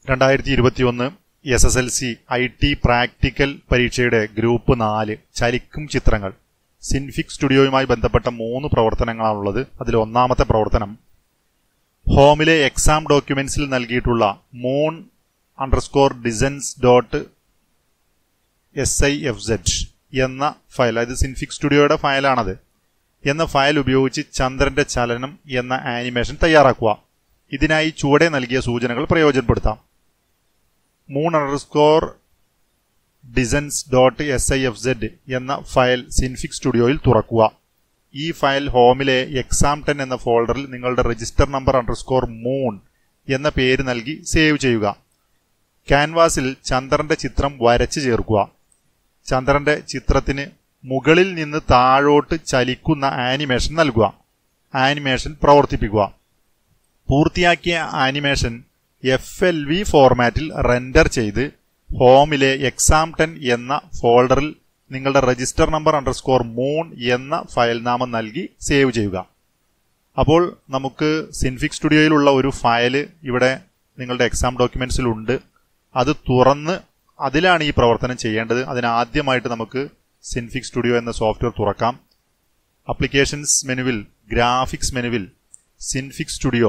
രണ്ടായിരത്തി ഇരുപത്തിയൊന്ന് S S L C I T practical പരീക്ഷയുടെ ഗ്രൂപ്പ് നാല് ചലിക്കും ചിത്രങ്ങൾ സിൻഫിക് സ്റ്റുഡിയോയുമായി ബന്ധപ്പെട്ട മൂന്ന് പ്രവർത്തനങ്ങളാണുള്ളത് അതിൽ ഒന്നാമത്തെ പ്രവർത്തനം ഹോമിലെ എക്സാം ഡോക്യുമെന്റ്സിൽ നൽകിയിട്ടുള്ള moon underscore designs dot S I F Z എന്ന ഫയൽ അതായത് സിൻഫിക് സ്റ്റുഡിയോയുടെ ഫയലാണത് എന്ന ഫയൽ ഉപയോഗിച്ച് ചന്ദ്രന്റെ ചലനം എന്ന ആനിമേഷൻ തയ്യാറാക്കുക ഇതിനായി ചുവടെ നൽകിയ സൂചനകൾ പ്രയോജനപ്പെടുത്താം moon underscore designs dot S I F Z എന്ന ഫയൽ സിൻഫിക് സ്റ്റുഡിയോയിൽ തുറക്കുക ഈ ഫയൽ ഹോമിലെ എക്സാം ടെൻ എന്ന ഫോൾഡറിൽ നിങ്ങളുടെ രജിസ്റ്റർ നമ്പർ അണ്ടർസ്കോർ മൂൺ എന്ന പേര് നൽകി സേവ് ചെയ്യുക ക്യാൻവാസിൽ ചന്ദ്രന്റെ ചിത്രം വരച്ചു ചേർക്കുക ചന്ദ്രന്റെ ചിത്രത്തിന് മുകളിൽ നിന്ന് താഴോട്ട് ചലിക്കുന്ന ആനിമേഷൻ നൽകുക ആനിമേഷൻ പ്രവർത്തിപ്പിക്കുക പൂർത്തിയാക്കിയ ആനിമേഷൻ എഫ് എൽ വി ഫോർമാറ്റിൽ റെൻഡർ ചെയ്ത് ഹോമിലെ എക്സാം ടെൻ എന്ന ഫോൾഡറിൽ നിങ്ങളുടെ രജിസ്റ്റർ നമ്പർ അണ്ടർസ്കോർ മൂൺ എന്ന ഫയൽ നാമം നൽകി സേവ് ചെയ്യുക അപ്പോൾ നമുക്ക് സിൻഫിക് സ്റ്റുഡിയോയിലുള്ള ഒരു ഫയൽ ഇവിടെ നിങ്ങളുടെ എക്സാം ഡോക്യുമെന്റ്സിലുണ്ട് അത് തുറന്ന് അതിലാണ് ഈ പ്രവർത്തനം ചെയ്യേണ്ടത് അതിനാദ്യമായിട്ട് നമുക്ക് സിൻഫിക് സ്റ്റുഡിയോ എന്ന സോഫ്റ്റ്വെയർ തുറക്കാം അപ്ലിക്കേഷൻസ് മെനുവിൽ ഗ്രാഫിക്സ് മെനുവിൽ Synfig studio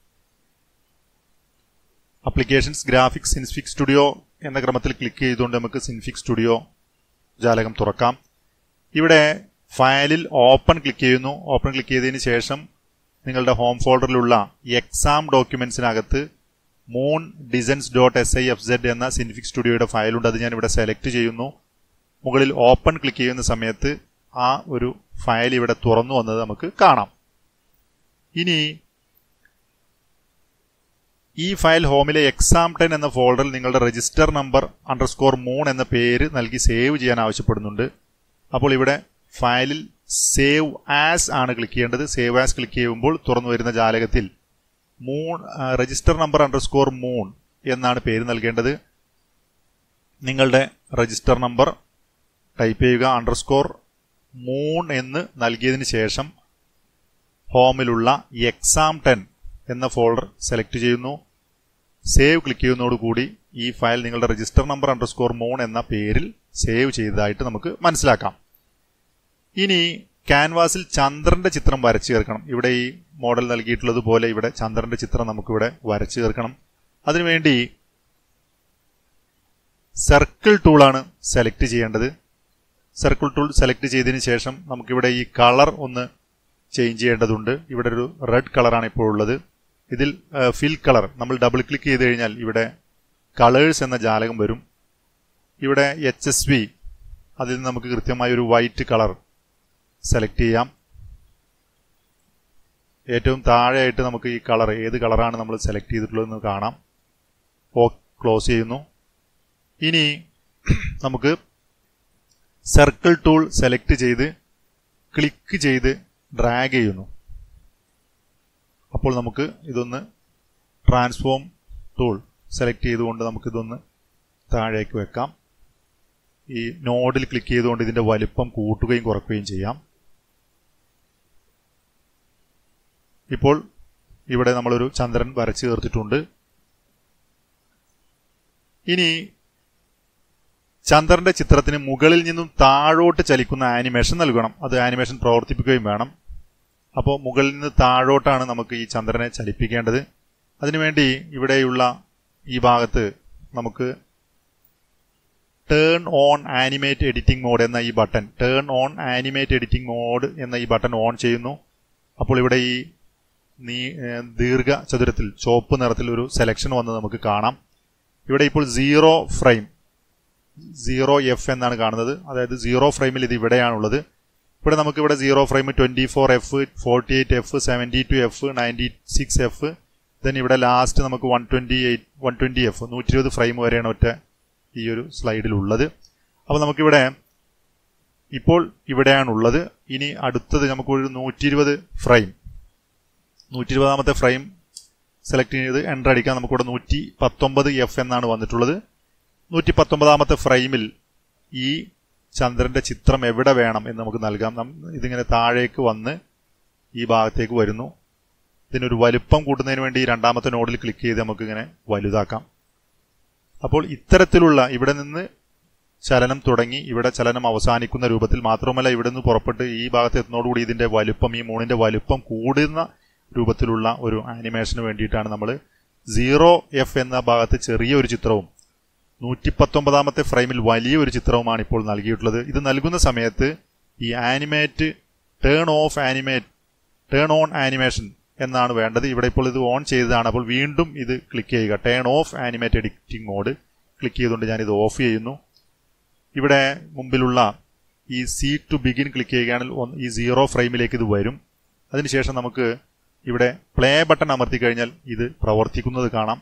applications graphics Synfig studio എന്ന ക്രമത്തിൽ ക്ലിക്ക് ചെയ്തുകൊണ്ട് നമുക്ക് സിൻഫിക് സ്റ്റുഡിയോ ജാലകം തുറക്കാം ഇവിടെ ഫയലിൽ ഓപ്പൺ ക്ലിക്ക് ചെയ്യുന്നു ഓപ്പൺ ക്ലിക്ക് ചെയ്തതിന് ശേഷം നിങ്ങളുടെ ഹോം ഫോൾഡറിലുള്ള എക്സാം ഡോക്യുമെന്റ്സിനകത്ത് moon designs dot S I F Z എന്ന സിൻഫിക് സ്റ്റുഡിയോയുടെ ഫയലുണ്ട് അത് ഞാൻ ഇവിടെ സെലക്ട് ചെയ്യുന്നു മുകളിൽ ഓപ്പൺ ക്ലിക്ക് ചെയ്യുന്ന സമയത്ത് ആ ഒരു ഫയൽ ഇവിടെ തുറന്നു വന്നത് നമുക്ക് കാണാം ഇനി ഈ ഫയൽ ഹോമിലെ എക്സാം ടെൻ എന്ന ഫോൾഡറിൽ നിങ്ങളുടെ രജിസ്റ്റർ നമ്പർ അണ്ടർസ്കോർ മൂൺ എന്ന പേര് നൽകി സേവ് ചെയ്യാൻ ആവശ്യപ്പെടുന്നുണ്ട് അപ്പോൾ ഇവിടെ ഫയലിൽ സേവ് ആസ് ആണ് ക്ലിക്ക് ചെയ്യേണ്ടത് സേവ് ആസ് ക്ലിക്ക് ചെയ്യുമ്പോൾ തുറന്നു വരുന്ന ജാലകത്തിൽ moon register number underscore moon എന്നാണ് പേര് നൽകേണ്ടത് നിങ്ങളുടെ രജിസ്റ്റർ നമ്പർ ടൈപ്പ് ചെയ്യുക അണ്ടർസ്കോർ മൂൺ എന്ന് നൽകിയതിന് ശേഷം ഹോമിലുള്ള എക്സാം ടെൻ എന്ന ഫോൾഡർ സെലക്ട് ചെയ്യുന്നു സേവ് ക്ലിക്ക് ചെയ്യുന്നതോടുകൂടി ഈ ഫയൽ നിങ്ങളുടെ രജിസ്റ്റർ നമ്പർ അണ്ടർസ്കോർ മൂൺ എന്ന പേരിൽ സേവ് ചെയ്തതായിട്ട് നമുക്ക് മനസ്സിലാക്കാം ഇനി ക്യാൻവാസിൽ ചന്ദ്രന്റെ ചിത്രം വരച്ചു ചേർക്കണം ഇവിടെ ഈ മോഡൽ നൽകിയിട്ടുള്ളത് പോലെ ഇവിടെ ചന്ദ്രന്റെ ചിത്രം നമുക്കിവിടെ വരച്ചു ചേർക്കണം അതിനുവേണ്ടി സർക്കിൾ ടൂളാണ് സെലക്ട് ചെയ്യേണ്ടത് സർക്കിൾ ടൂൾ സെലക്ട് ചെയ്തതിന് ശേഷം നമുക്കിവിടെ ഈ കളർ ഒന്ന് ചേഞ്ച് ചെയ്യേണ്ടതുണ്ട് ഇവിടെ ഒരു റെഡ് കളറാണ് ഇപ്പോൾ ഉള്ളത് ഇതിൽ ഫിൽ കളർ നമ്മൾ ഡബിൾ ക്ലിക്ക് ചെയ്ത് കഴിഞ്ഞാൽ ഇവിടെ കളേഴ്സ് എന്ന ജാലകം വരും ഇവിടെ എച്ച് എസ് വി അതിൽ നിന്ന് നമുക്ക് കൃത്യമായ ഒരു വൈറ്റ് കളർ സെലക്ട് ചെയ്യാം ഏറ്റവും താഴെയായിട്ട് നമുക്ക് ഈ കളർ ഏത് കളറാണ് നമ്മൾ സെലക്ട് ചെയ്തിട്ടുള്ളതെന്ന് കാണാം ഓ ക്ലോസ് ചെയ്യുന്നു ഇനി നമുക്ക് സർക്കിൾ ടൂൾ സെലക്ട് ചെയ്ത് ക്ലിക്ക് ചെയ്ത് ഡ്രാഗ് ചെയ്യുന്നു അപ്പോൾ നമുക്ക് ഇതൊന്ന് ട്രാൻസ്ഫോം ടൂൾ സെലക്ട് ചെയ്തുകൊണ്ട് നമുക്കിതൊന്ന് താഴേക്ക് വെക്കാം ഈ നോഡിൽ ക്ലിക്ക് ചെയ്തുകൊണ്ട് ഇതിന്റെ വലിപ്പം കൂട്ടുകയും കുറയ്ക്കുകയും ചെയ്യാം ഇപ്പോൾ ഇവിടെ നമ്മളൊരു ചന്ദ്രൻ വരച്ചു ചേർത്തിട്ടുണ്ട് ഇനി ചന്ദ്രന്റെ ചിത്രത്തിന് മുകളിൽ നിന്നും താഴോട്ട് ചലിക്കുന്ന ആനിമേഷൻ നൽകണം അത് ആനിമേഷൻ പ്രവർത്തിപ്പിക്കുകയും വേണം അപ്പോൾ മുകളിൽ നിന്ന് താഴോട്ടാണ് നമുക്ക് ഈ ചന്ദ്രനെ ചലിപ്പിക്കേണ്ടത് അതിനുവേണ്ടി ഇവിടെയുള്ള ഈ ഭാഗത്ത് നമുക്ക് turn on animate editing mode എന്ന ഈ button turn on animate editing mode എന്ന ഈ ബട്ടൺ ഓൺ ചെയ്യുന്നു അപ്പോൾ ഇവിടെ ഈ നീ ദീർഘ ചതുരത്തിൽ ചുവപ്പ് നിറത്തിൽ ഒരു സെലക്ഷൻ വന്ന് നമുക്ക് കാണാം ഇവിടെ ഇപ്പോൾ സീറോ ഫ്രെയിം സീറോ എഫ് എന്നാണ് കാണുന്നത് അതായത് സീറോ ഫ്രെയിമിൽ ഇത് ഇവിടെയാണുള്ളത് ഇവിടെ നമുക്ക് ഇവിടെ zero frame twenty four F forty eight F seventy two F ninety six F then ഇവിടെ ലാസ്റ്റ് നമുക്ക് one twenty eight one twenty F നൂറ്റി ഇരുപത് ഫ്രെയിം വരെയാണ് ഒറ്റ ഈ ഒരു സ്ലൈഡിൽ ഉള്ളത് അപ്പോൾ നമുക്കിവിടെ ഇപ്പോൾ ഇവിടെയാണുള്ളത് ഇനി അടുത്തത് നമുക്കൊരു നൂറ്റി ഇരുപത് ഫ്രെയിം നൂറ്റി ഇരുപതാമത്തെ ഫ്രെയിം സെലക്ട് ചെയ്ത് എൻ്റർ അടിക്കാൻ നമുക്കിവിടെ നൂറ്റി പത്തൊമ്പത് എഫ് എന്നാണ് വന്നിട്ടുള്ളത് നൂറ്റി പത്തൊമ്പതാമത്തെ ഫ്രെയിമിൽ ഈ ചന്ദ്രന്റെ ചിത്രം എവിടെ വേണം എന്ന് നമുക്ക് നൽകാം ഇതിങ്ങനെ താഴേക്ക് വന്ന് ഈ ഭാഗത്തേക്ക് വരുന്നു ഇതിനൊരു വലുപ്പം കൂട്ടുന്നതിന് വേണ്ടി ഈ രണ്ടാമത്തെ നോഡിൽ ക്ലിക്ക് ചെയ്ത് നമുക്ക് ഇങ്ങനെ വലുതാക്കാം അപ്പോൾ ഇത്തരത്തിലുള്ള ഇവിടെ നിന്ന് ചലനം തുടങ്ങി ഇവിടെ ചലനം അവസാനിക്കുന്ന രൂപത്തിൽ മാത്രമല്ല ഇവിടെ നിന്ന് പുറപ്പെട്ട് ഈ ഭാഗത്ത് എത്തുന്നതോടുകൂടി ഇതിന്റെ വലുപ്പം ഈ മൂണിന്റെ വലുപ്പം കൂടുന്ന രൂപത്തിലുള്ള ഒരു ആനിമേഷന് വേണ്ടിയിട്ടാണ് നമ്മൾ സീറോ എഫ് എന്ന ഭാഗത്ത് ചെറിയ ഒരു ചിത്രവും നൂറ്റി പത്തൊമ്പതാമത്തെ ഫ്രെയിമിൽ വലിയ ഒരു ചിത്രവുമാണ് ഇപ്പോൾ നൽകിയിട്ടുള്ളത് ഇത് നൽകുന്ന സമയത്ത് ഈ animate turn off animate turn on animation എന്നാണ് വേണ്ടത് ഇവിടെ ഇപ്പോൾ ഇത് ഓൺ ചെയ്തതാണ് അപ്പോൾ വീണ്ടും ഇത് ക്ലിക്ക് ചെയ്യുക turn off animate editing mode click ചെയ്തുകൊണ്ട് ഞാൻ ഇത് ഓഫ് ചെയ്യുന്നു ഇവിടെ മുമ്പിലുള്ള ഈ സി ടു ബിഗിൻ ക്ലിക്ക് ചെയ്യുകയാണെങ്കിൽ ഒന്ന് ഈ സീറോ ഫ്രെയിമിലേക്ക് ഇത് വരും അതിനുശേഷം നമുക്ക് ഇവിടെ പ്ലേ ബട്ടൺ അമർത്തി കഴിഞ്ഞാൽ ഇത് പ്രവർത്തിക്കുന്നത് കാണാം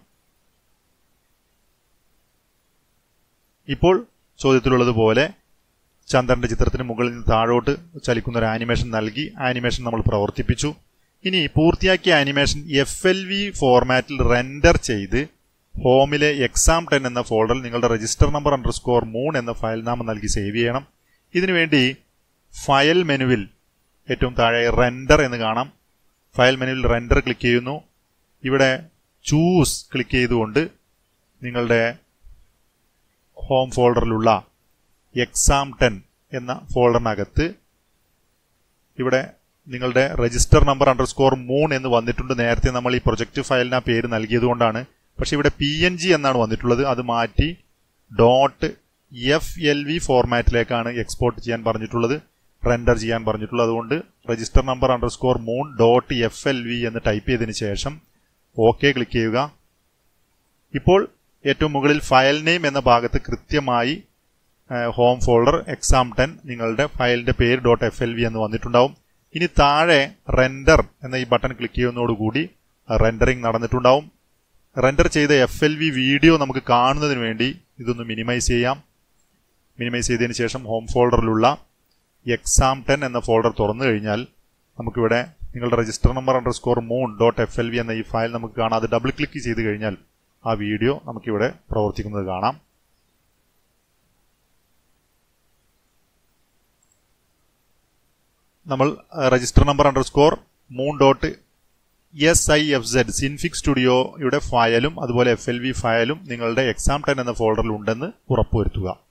ഇപ്പോൾ ചോദ്യത്തിലുള്ളതുപോലെ ചന്ദ്രന്റെ ചിത്രത്തിന് മുകളിൽ നിന്ന് താഴോട്ട് ചലിക്കുന്ന ഒരു ആനിമേഷൻ നൽകി ആനിമേഷൻ നമ്മൾ പ്രവർത്തിപ്പിച്ചു ഇനി പൂർത്തിയാക്കിയ ആനിമേഷൻ എഫ് എൽ വി ഫോർമാറ്റിൽ റെൻഡർ ചെയ്ത് ഹോമിലെ എക്സാം ടെൻ എന്ന ഫോൾഡറിൽ നിങ്ങളുടെ register number underscore moon എന്ന ഫയൽ നാമം നൽകി സേവ് ചെയ്യണം ഇതിനുവേണ്ടി ഫയൽ മെനുവിൽ ഏറ്റവും താഴെ റെൻഡർ എന്ന് കാണാം ഫയൽ മെനുവിൽ റെൻഡർ ക്ലിക്ക് ചെയ്യുന്നു ഇവിടെ ചൂസ് ക്ലിക്ക് ചെയ്തുകൊണ്ട് നിങ്ങളുടെ ഹോം ഫോൾഡറിലുള്ള എക്സാം ടെൻ എന്ന ഫോൾഡറിനകത്ത് ഇവിടെ നിങ്ങളുടെ register number underscore moon എന്ന് വന്നിട്ടുണ്ട് നേരത്തെ നമ്മൾ ഈ പ്രൊജക്ട് ഫയലിന് ആ പേര് നൽകിയതുകൊണ്ടാണ് പക്ഷെ ഇവിടെ പി എൻ ജി എന്നാണ് വന്നിട്ടുള്ളത് അത് മാറ്റി ഡോട്ട് എഫ് എൽ വി ഫോർമാറ്റിലേക്കാണ് എക്സ്പോർട്ട് ചെയ്യാൻ പറഞ്ഞിട്ടുള്ളത് റെൻഡർ ചെയ്യാൻ പറഞ്ഞിട്ടുള്ളത് അതുകൊണ്ട് register number underscore moon dot F L V എന്ന് ടൈപ്പ് ചെയ്തതിന് ശേഷം ഓക്കെ ക്ലിക്ക് ചെയ്യുക ഇപ്പോൾ ഏറ്റവും മുകളിൽ ഫയൽ നെയിം എന്ന ഭാഗത്ത് കൃത്യമായി ഹോം ഫോൾഡർ എക്സാം ടെൻ നിങ്ങളുടെ ഫയലിന്റെ പേര് ഡോട്ട് എഫ് എൽ വി എന്ന് വന്നിട്ടുണ്ടാവും ഇനി താഴെ റെൻഡർ എന്ന ഈ ബട്ടൺ ക്ലിക്ക് ചെയ്യുന്നതോടുകൂടി റെൻഡറിങ് നടന്നിട്ടുണ്ടാവും റെൻഡർ ചെയ്ത എഫ് എൽ വി വീഡിയോ നമുക്ക് കാണുന്നതിന് വേണ്ടി ഇതൊന്ന് മിനിമൈസ് ചെയ്യാം മിനിമൈസ് ചെയ്തതിന് ശേഷം ഹോം ഫോൾഡറിലുള്ള എക്സാം ടെൻ എന്ന ഫോൾഡർ തുറന്നു കഴിഞ്ഞാൽ നമുക്കിവിടെ നിങ്ങളുടെ register number underscore moon dot F L V എന്ന ഈ ഫയൽ നമുക്ക് കാണാം അത് ഡബിൾ ക്ലിക്ക് ചെയ്ത് കഴിഞ്ഞാൽ ആ വീഡിയോ നമുക്കിവിടെ പ്രവർത്തിക്കുന്നത് കാണാം നമ്മൾ register number underscore moon dot S I F Z Synfig സ്റ്റുഡിയോയുടെ ഫയലും അതുപോലെ എഫ് എൽ വി ഫയലും നിങ്ങളുടെ എക്സാം ടെൻ എന്ന ഫോൾഡറിൽ ഉണ്ടെന്ന് ഉറപ്പുവരുത്തുക